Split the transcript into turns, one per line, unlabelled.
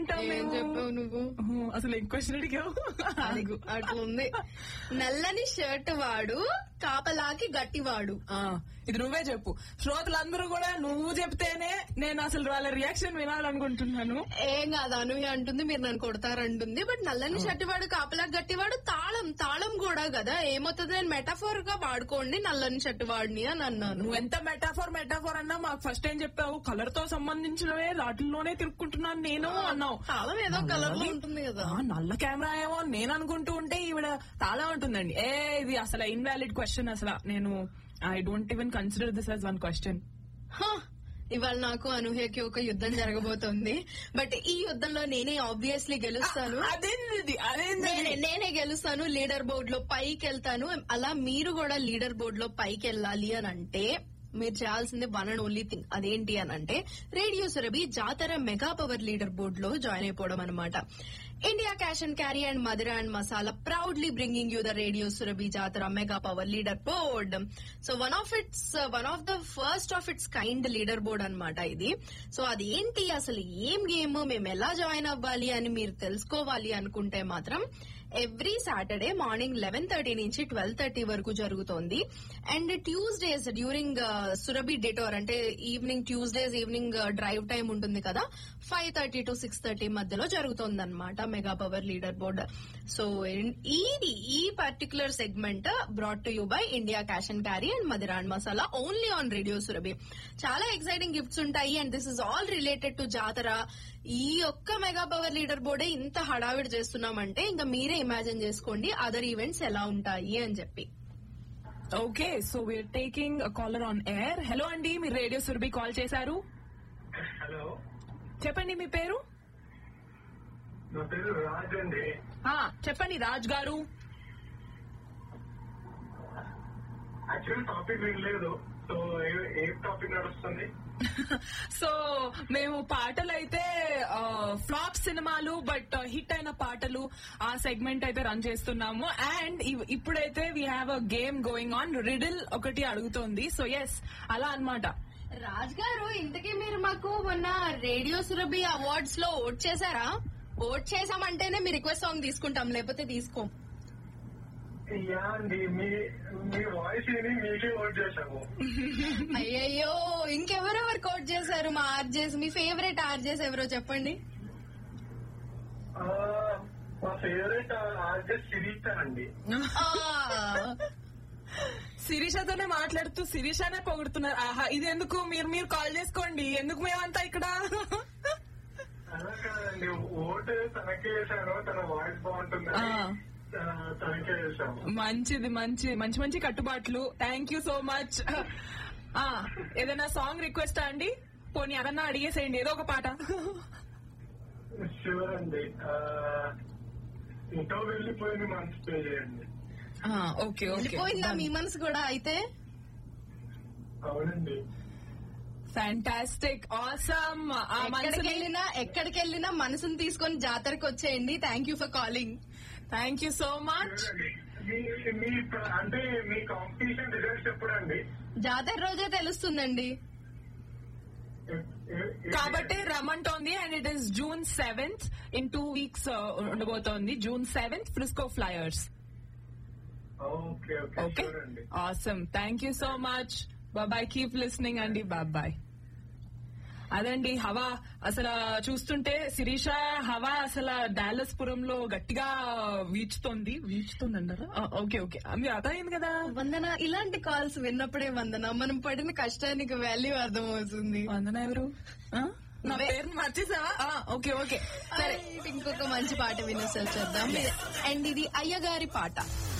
ఏం చెప్పావు నువ్వు
అసలు ఏం క్వశ్చన్ అడిగావు
అదిగో అట్లుంది నల్లని షర్ట్ వాడు కాపలాకి గట్టివాడు
ఆ, ఇది నువ్వే చెప్పు శ్రోతలందరూ కూడా నువ్వు చెప్తేనే నేను అసలు వాళ్ళ రియాక్షన్ వినాలనుకుంటున్నాను
ఏం కాదు అనూహ్య అంటుంది మీరు నన్ను కొడతారంటుంది బట్ నల్లని షర్ట్ వాడు కాపలాకి గట్టివాడు తాళం తాళం కూడా కదా ఏమవుతుంది నేను మెటాఫోర్ గా వాడుకోండి నల్లని షర్ట్ వాడిని అని అన్నాను
నువ్వు ఎంత మెటాఫోర్ మెటాఫోర్ అన్నా మాకు ఫస్ట్ ఏం చెప్పావు కలర్ తో సంబంధించినవే వాటిల్లోనే తిరుక్కుంటున్నాను నేను అన్నావు
తాళం ఏదో కలర్ లో ఉంటుంది కదా
ఆ, నల్ల కెమెరా ఏమో అని నేను అనుకుంటూ ఉంటే ఈవిడ తాళా ఉంటుందండి ఏ ఇది అసలు ఇన్వాలిడ్ క్వశ్చన్ అసలు నేను I don't even consider this as one question
హ! ఇవాళ నాకు అనూహ్యకి ఒక యుద్ధం జరగబోతోంది బట్ ఈ యుద్ధంలో నేనే ఆబ్వియస్లీ గెలుస్తాను
అదేంది అదేంది
నేనే నేనే గెలుస్తాను లీడర్ బోర్డ్ లో పైకి వెళ్తాను అలా మీరు కూడా లీడర్ బోర్డ్ లో పైకి వెళ్ళాలి అని అంటే మీరు చేయాల్సింది వన్ అండ్ ఓన్లీ థింగ్ అదేంటి అని అంటే radio Surabhi Jatara mega power leader board లో జాయిన్ అయిపోవడం అనమాట India cash and carry and mother and masala proudly bringing you the radio Surabhi Jatara mega power leader board so one of its one of the first of its kind leader board అన్నమాట ఇది so అది ఏంటి అసలు ఏం game మేము ఎలా join అవ్వాలి అని మీరు తెలుసుకోవాలి అనుకుంటే మాత్రం every Saturday morning eleven thirty నుంచి ట్వెల్వ్ థర్టీ వరకు జరుగుతోంది అండ్ ట్యూస్డేస్ డ్యూరింగ్ సురభి డేటోర్ అంటే evening Tuesdays evening drive time ఉంటుంది కదా five thirty to six thirty మధ్యలో జరుగుతుంది అనమాట mega power leader board so ఇది ఈ particular segment brought to you by India cash and carry and మదిరాన్ masala only on radio Surabhi చాలా ఎక్సైటింగ్ గిఫ్ట్స్ ఉంటాయి and this is all related to జాతర ఈ ఒక్క మెగా పవర్ లీడర్ బోర్డే ఇంత హడావిడి చేస్తున్నామంటే ఇంకా మీరే ఇమాజిన్ చేసుకోండి అదర్ ఈవెంట్స్ ఎలా ఉంటాయి అని చెప్పి
okay so we're taking caller on air hello అండి మీరు రేడియో సురభి కాల్ చేశారు
హలో
చెప్పండి మీ పేరు
నా పేరు రాజ్ అండి
ఆ, చెప్పండి రాజ్ గారు
యాక్చువల్ టాపిక్ వినలేదు సో ఏ- ఏ టాపిక్ నడుస్తుంది
సో మేము పాటలు అయితే ఫ్లాప్ సినిమాలు బట్ హిట్ అయిన పాటలు ఆ సెగ్మెంట్ అయితే రన్ చేస్తున్నాము అండ్ ఇప్పుడైతే we have a game going on riddle ఒకటి అడుగుతోంది సో ఎస్ అలా అన్నమాట
రాజ్ గారు ఇంతకీ మీరు మాకు మొన్న రేడియో సురభి అవార్డ్స్ లో ఓట్ చేశారా ఓట్ చేసామంటేనే మీ రిక్వెస్ట్ సాంగ్ తీసుకుంటాం లేకపోతే తీసుకోం
యా అండి మీ మీ వాయిస్ విని మీకే ఓట్ చేశాము
అయ్యయ్యో ఇంకెవరెవరు కోట్ చేశారు మా ఆర్జేస్ మీ ఫేవరెట్ ఆర్జేస్ ఎవరో చెప్పండి
ఆ, మా ఫేవరెట్ ఆర్టిస్ట్ శిరీష అండి
ఆ,
శిరీషతోనే మాట్లాడుతూ శిరీషనే పొగుడుతున్నారు ఆహా ఇది ఎందుకు మీరు మీరు కాల్ చేసుకోండి ఎందుకు మేమంతా ఇక్కడ
అలా కాదండి ఓటు తనకే వేశాను తన వాయిస్ బాగుంటుందని
ఆ.
ఆ, తనకే వేశాము
మంచిది మంచి మంచి మంచి కట్టుబాట్లు థ్యాంక్ యూ సో మచ్ ఆ ఏదైనా సాంగ్ రిక్వెస్ట్ అండి పోనీ అదన్నా అడిగేసేయండి ఏదో ఒక పాట
షూర్ అండి ఆ, ఇంట్లో వెళ్ళిపోయింది మనసు పే చేయండి
ఓకే
వెళ్ళిపోయిందా మీ మనసు కూడా అయితే
అవునండి
ఫ్యాంటాస్టిక్ ఆసమ్ ఆ
ఎక్కడికి
మనసుని
వెళ్ళినా ఎక్కడికి వెళ్ళినా మనసుని తీసుకొని జాతరకు వచ్చేయండి thank you for calling
thank you so much
చూడండి, మీ మీ ప్ర- అంటే మీ కాంపిటీషన్ రిజల్ట్స్ ఎప్పుడండి
జాతర రోజే తెలుస్తుందండి
ఎ- ఎ- ఎ-
కాబట్టి రమ్మంటోంది and it is June seventh in two weeks ఉండబోతోంది June seventh Frisco flyers
okay okay
okay
చూడండి
awesome thank you so much bye bye keep listening అండి బాబాయ్ అదండి హవా అసలు చూస్తుంటే శిరీష హవా అసలు డాలస్ పురంలో గట్టిగా వీచుతోంది వీచుతుంది అంటారా ఓకే ఓకే మీరు అర్థమైంది కదా
వందన ఇలాంటి కాల్స్ విన్నప్పుడే వందన మనం పడిన కష్టానికి వాల్యూ అర్థమవుతుంది
వందన ఎవరు ఆ? నా పేరు మర్చేసావా ఆ, ఓకే ఓకే సరే
ఇంకొక మంచి పాట వినేసి వచ్చేద్దాం అండ్ ఇది అయ్యగారి పాట